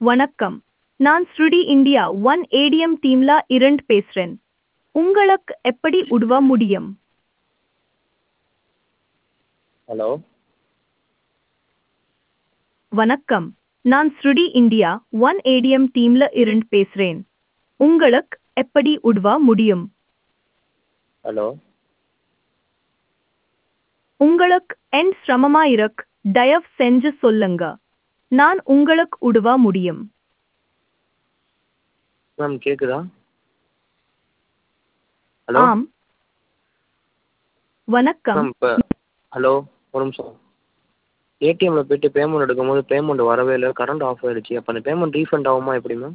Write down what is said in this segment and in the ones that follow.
வணக்கம் நான் ஸ்ருடி இந்தியா ஒன் ஏடிஎம் டீம்ல இருந்து பேசுறேன் உங்களுக்கு எப்படி உதவ முடியும் ஹலோ வணக்கம் நான் ஸ்ருடி இந்தியா ஒன் ஏடிஎம் டீம்ல இருந்து பேசுறேன் உங்களுக்கு எப்படி உதவ முடியும் ஹலோ உங்களுக்கு என் சிரமமா இருக்கு தயவு செஞ்சு சொல்லுங்க நான் உங்களுக்கு உதவ முடியும் மேம் கேட்குதா ஹலோ ஆம் வணக்கம் மேம் இப்போ ஹலோ ஒரு நிமிஷம் ஏடிஎம்மில் போயிட்டு பேமெண்ட் எடுக்கும்போது பேமெண்ட் வரவே இல்லை கரண்ட் ஆஃப் ஆயிடுச்சு அப்போ அந்த பேமெண்ட் ரீஃபண்ட் ஆகுமா எப்படி மேம்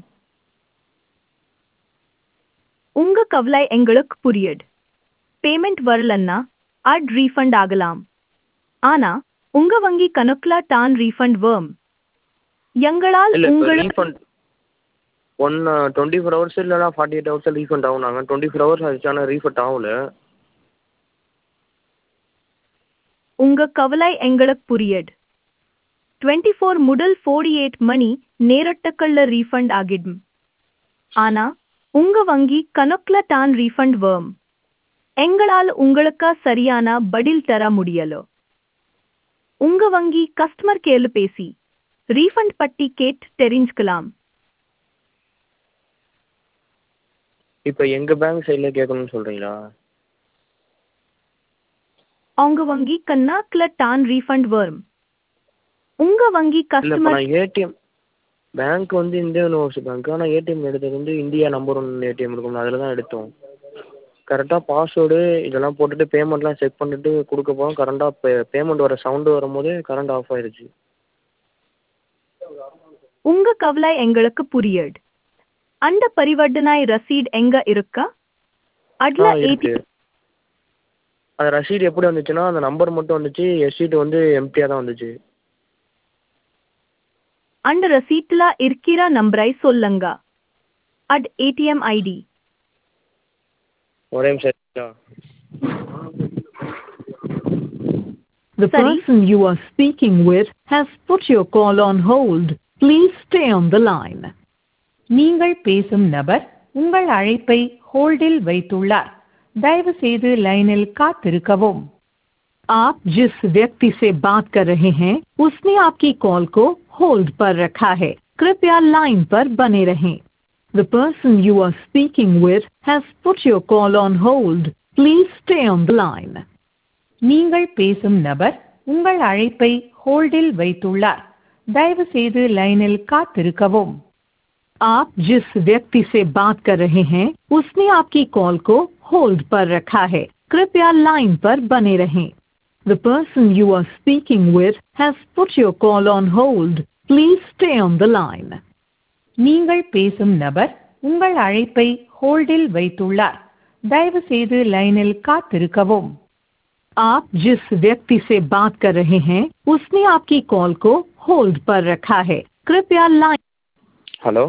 உங்க கவலை எங்களுக்கு புரியுது பேமெண்ட் வரலன்னா அட் ரீஃபண்ட் ஆகலாம் ஆனா உங்க வங்கி கணக்குல தான் ரீஃபண்ட் வரும் எங்களால் இல்லை இப்போ உங்கள் refund one twenty four hours இல்லைனா ஃபார்ட்டி எயிட் ஹவர்ஸில் ரீஃபண்ட் ஆகும் நாங்கள் டுவெண்ட்டி ஃபோர் ஹவர்ஸ் ஆச்சு ஆனால் ரீஃபண்ட் ஆகல உங்க கவலை எங்களுக்கு புரியுது டுவெண்ட்டி ஃபோர் முதல் ஃபோர்டி எயிட் மணி நேரட்டுக்குள்ள ரீஃபண்ட் ஆகிடும் ஆனா உங்க வங்கி கணக்குல தான் ரீஃபண்ட் வரும் எங்களால் உங்களுக்கு சரியான பதில் தர முடியல உங்க வங்கி கஸ்டமர் கேர்ல பேசி ரீஃபண்ட் பட்டி கேட்டு தெரிஞ்சுக்கலாம் இப்போ எங்கள் பேங்க் சைடில் கேட்கணும்னு சொல்கிறீங்களா அவங்க வங்கி கணக்குல தான் ரீஃபண்ட் வரும் உங்க வங்கி இல்லை இப்போ கஸ்டமர் நான் ஏடிஎம் பேங்க் வந்து இந்தியன் யூனிவர்சிட்டி பேங்க் ஆனால் ஏடிஎம் எடுத்தது வந்து இந்தியா நம்பர் ஒன் ஏடிஎம் இருக்கும்ல அதில் தான் எடுத்தோம் கரெக்டாக பாஸ்வேர்டு இதெல்லாம் போட்டுட்டு பேமெண்ட்லாம் செக் பண்ணிட்டு கொடுக்க போகிறோம் கரண்டாக பே பேமெண்ட் வர சவுண்டு வரும்போது கரண்ட் ஆஃப் ஆயிடுச்சு உங்க கவலை எங்களுக்கு புரியுது அந்த பரிவர்த்தனை ரசீட் எங்க இருக்கா அதுல ஆ ஏடி இருக்கு அந்த ரசீது எப்படி வந்துச்சுன்னா அந்த நம்பர் மட்டும் வந்துச்சு எஸ்சீட் வந்து எம்டியாக தான் வந்துச்சு அந்த ரசீட்ல இருக்கிற நம்பரை சொல்லுங்க அட் ஏடிஎம் ஐடி ஒரே நிமிஷம் இருக்கா? The Sorry? person you are speaking with has put your call on hold. Please stay on the line. நீங்கள் பேசும் நபர் உங்கள் அழைப்பை ஹோல்டில் வைத்துள்ளார் தயவு செய்து லைனில் காத்திருக்கவும் आप जिस व्यक्ति से बात कर रहे हैं उसने आपकी कॉल को होल्ड पर रखा है कृपया लाइन पर बने रहें The person you are speaking with has put your call on hold. Please stay on the line. நீங்கள் பேசும் நபர் உங்கள் அழைப்பை ஹோல்டில் வைத்துள்ளார் தயவு செய்து லைனில் காத்திருக்கவும் आप जिस व्यक्ति से बात कर रहे हैं उसने आपकी कॉल को होल्ड पर रखा है कृपया लाइन पर बने रहें The person you are speaking with has put your call on hold. Please stay on the line. நீங்கள் பேசும் நபர் உங்கள் அழைப்பை ஹோல்டில் வைத்துள்ளார் தயவு செய்து லைனில் காத்திருக்கவும் आप जिस व्यक्ति से बात कर रहे हैं उसने आपकी कॉल को होल्ड पर रखा है कृपया लाइन ஹலோ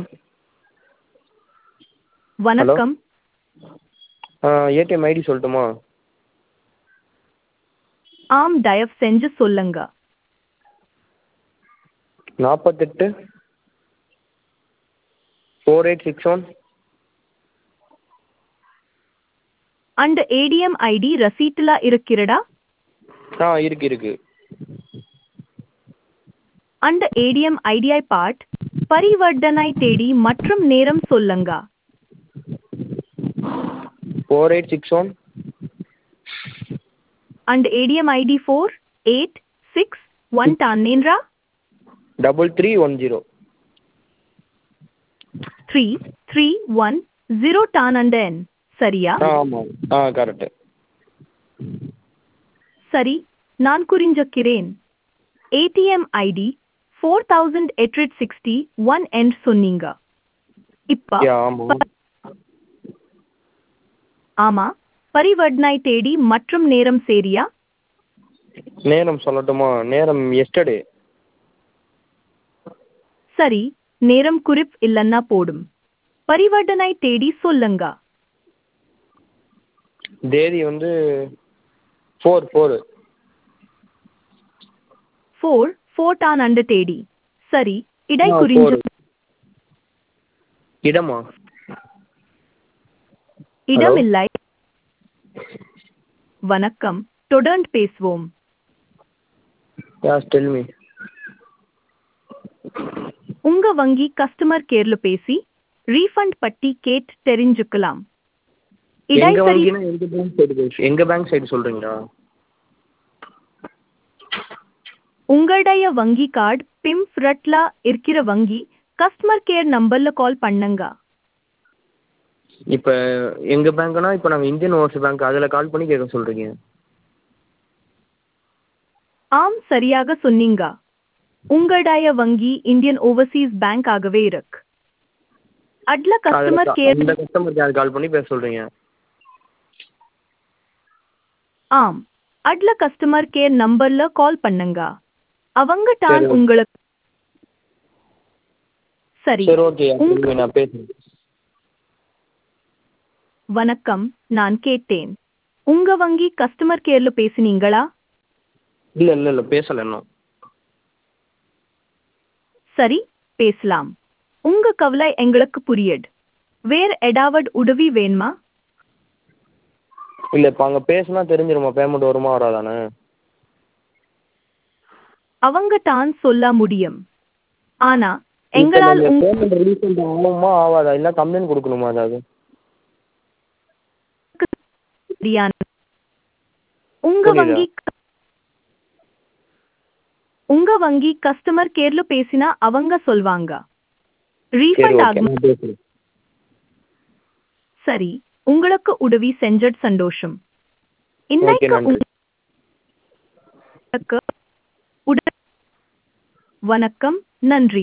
வணக்கம் ஏடிஎம் ஐடி சொல்லட்டுமா ஆம் தயவு செஞ்சு சொல்லுங்க நாற்பத்தெட்டு ஃபோர் எயிட் சிக்ஸ் ஒன் அந்த ஏடிஎம் ஐடி ரசீட்ல இருக்கிறதா ஆ இருக்கு இருக்கு அந்த ஏடிஎம் ஐடியை பாட் பரிவர்த்தனை தேடி மற்றும் நேரம் சொல்லுங்க ஃபோர் எயிட் சிக்ஸ் ஒன் அந்த ATM ID four eight six one தானேன்றா double three one zero three three one zero டான் அந்த எண் சரியா ஆ ஆமாம் ஆ கரெக்டு சரி நான் குறிஞ்சிக்கிறேன் ATM ID four thousand eight hundred sixty one என் சொன்னீங்க இப்ப யா ஆமாம் ஆமா பரிவர்த்தனை தேடி மற்றும் நேரம் சரியா நேரம் சொல்லட்டுமா நேரம் எஸ்டர்டே சரி நேரம் குறிப் இல்லன்னா போடும் பரிவர்த்தனை தேடி சொல்லுங்க தேதி வந்து ஃபோர் ஃபோரு ஃபோர் ஃபோர்டான் அண்டு தேடி சரி இடை ஆ, குறிஞ்சு four. இடமா இடமில்லை வணக்கம் தொடர்ந்து பேசுவோம் யாஸ் டெல் மீ உங்க வங்கி கஸ்டமர் கேர்ல பேசி ரீஃபண்ட் பட்டி கேட் தெரிஞ்சுக்கலாம் எங்க இடைசரி வங்கினா எங்க பேங்க் சைடு பேசு எங்க பேங்க் சைடு சொல்றீங்களா உங்களுடைய வங்கி கார்டு பிம் ஃப்ரட்ல இருக்கிற வங்கி கஸ்டமர் கேர் நம்பர்ல கால் பண்ணுங்க இப்போ எங்க பேங்க்னா இப்போ நாங்கள் இந்தியன் ஓவர்சீஸ் பேங்க் அதில் கால் பண்ணி கேட்க சொல்றீங்க ஆம் சரியாக சொன்னீங்க உங்களுடைய வங்கி இந்தியன் ஓவர்சீஸ் பேங்க் ஆகவே இருக்கு அட்ல கஸ்டமர் கேர் அந்த கஸ்டமர் கேர் கால் பண்ணி பேச சொல்றீங்க ஆம் அட்ல கஸ்டமர் கேர் நம்பர்ல கால் பண்ணுங்க அவங்க தான் சரி. உங்களுக்கு சரி சரி ஓகே உங்க- நான் பேசுறேன் வணக்கம் நான் கேட்டேன் உங்க வங்கி கஸ்டமர் கேர்ல பேசினீங்களா இல்லை இல்லை இல்லை பேசலை இன்னும் சரி பேசலாம் உங்க கவலை எங்களுக்கு புரியுது வேற ஏதாவது உதவி வேணுமா இல்லை இப்போ அங்கே பேசினா தெரிஞ்சிருமா பேமெண்ட் வருமா வராதானே அவங்க தான் சொல்ல முடியும் ஆனா எங்களால் உங்க பேமெண்ட் ரீஃபண்ட் ஆகுமா ஆகாதா இல்லை கம்ப்ளைண்ட் கொடுக்கணுமா அதாவது சரியான உங்க புரியுதா? வங்கி உங்க வங்கி கஸ்டமர் கேர்ல பேசினா அவங்க சொல்வாங்க சரி ரீஃபண்ட் ஓகே ஆகும் நான் பேசுறேன் சரி உங்களுக்கு உதவி செஞ்சது சந்தோஷம் ஓகே இன்னைக்கு நன்றி உங்களுக்கு உட- வணக்கம் நன்றி